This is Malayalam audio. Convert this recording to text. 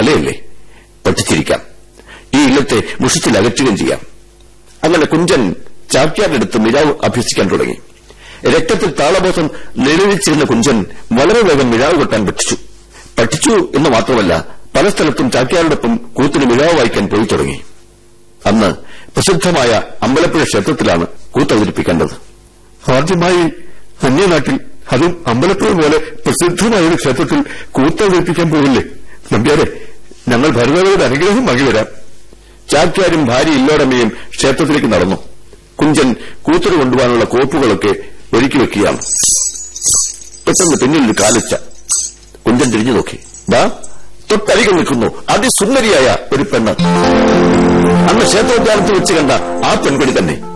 കലയല്ലേ പഠിച്ചിരിക്കാം ഈ ഇല്ലത്തെ മുഷിച്ചിൽ അകറ്റുകയും ചെയ്യാം അങ്ങനെ കുഞ്ചൻ ചാക്യാരെടുത്ത് മിഴാവ് അഭ്യസിക്കാൻ തുടങ്ങി രക്തത്തിൽ താളബോധം നിലവിച്ചിരുന്ന കുഞ്ചൻ വളരെ വേഗം മിഴാവ് കൊട്ടാൻ പഠിച്ചു പഠിച്ചു എന്ന് മാത്രമല്ല പല സ്ഥലത്തും ചാക്യാരോടൊപ്പം കൂത്തിന് മിഴാവ് വായിക്കാൻ പോയി തുടങ്ങി അന്ന് പ്രസിദ്ധമായ അമ്പലപ്പുഴ ക്ഷേത്രത്തിലാണ് കൂത്ത് അവതരിപ്പിക്കേണ്ടത് ആദ്യമായി അന്യനാട്ടിൽ അതും അമ്പലപ്പുഴ പോലെ പ്രസിദ്ധമായ ഒരു ക്ഷേത്രത്തിൽ കൂത്തവതരിപ്പിക്കാൻ പോകില്ലേ നമ്പ്യാരെ ഞങ്ങൾ ഭരതയുടെ അനുഗ്രഹം വാങ്ങി വരാം ചാക്യാരും ഭാര്യ ഇല്ലോടമയും ക്ഷേത്രത്തിലേക്ക് നടന്നു കുഞ്ചൻ കൂത്തറ് കൊണ്ടുപോകാനുള്ള കോപ്പുകളൊക്കെ ഒരുക്കി വെക്കുകയാണ് പെട്ടെന്ന് പിന്നിൽ ഒരു കാലുച്ച കുഞ്ചൻ തിരിഞ്ഞു നോക്കി ദാ തൊട്ടരികിൽ നിൽക്കുന്നു അതിസുന്ദരിയായ ഒരു പെണ്ണ് അന്ന് ക്ഷേത്രോദ്യാനത്തിൽ വെച്ച് കണ്ട ആ പെൺകുടി തന്നെ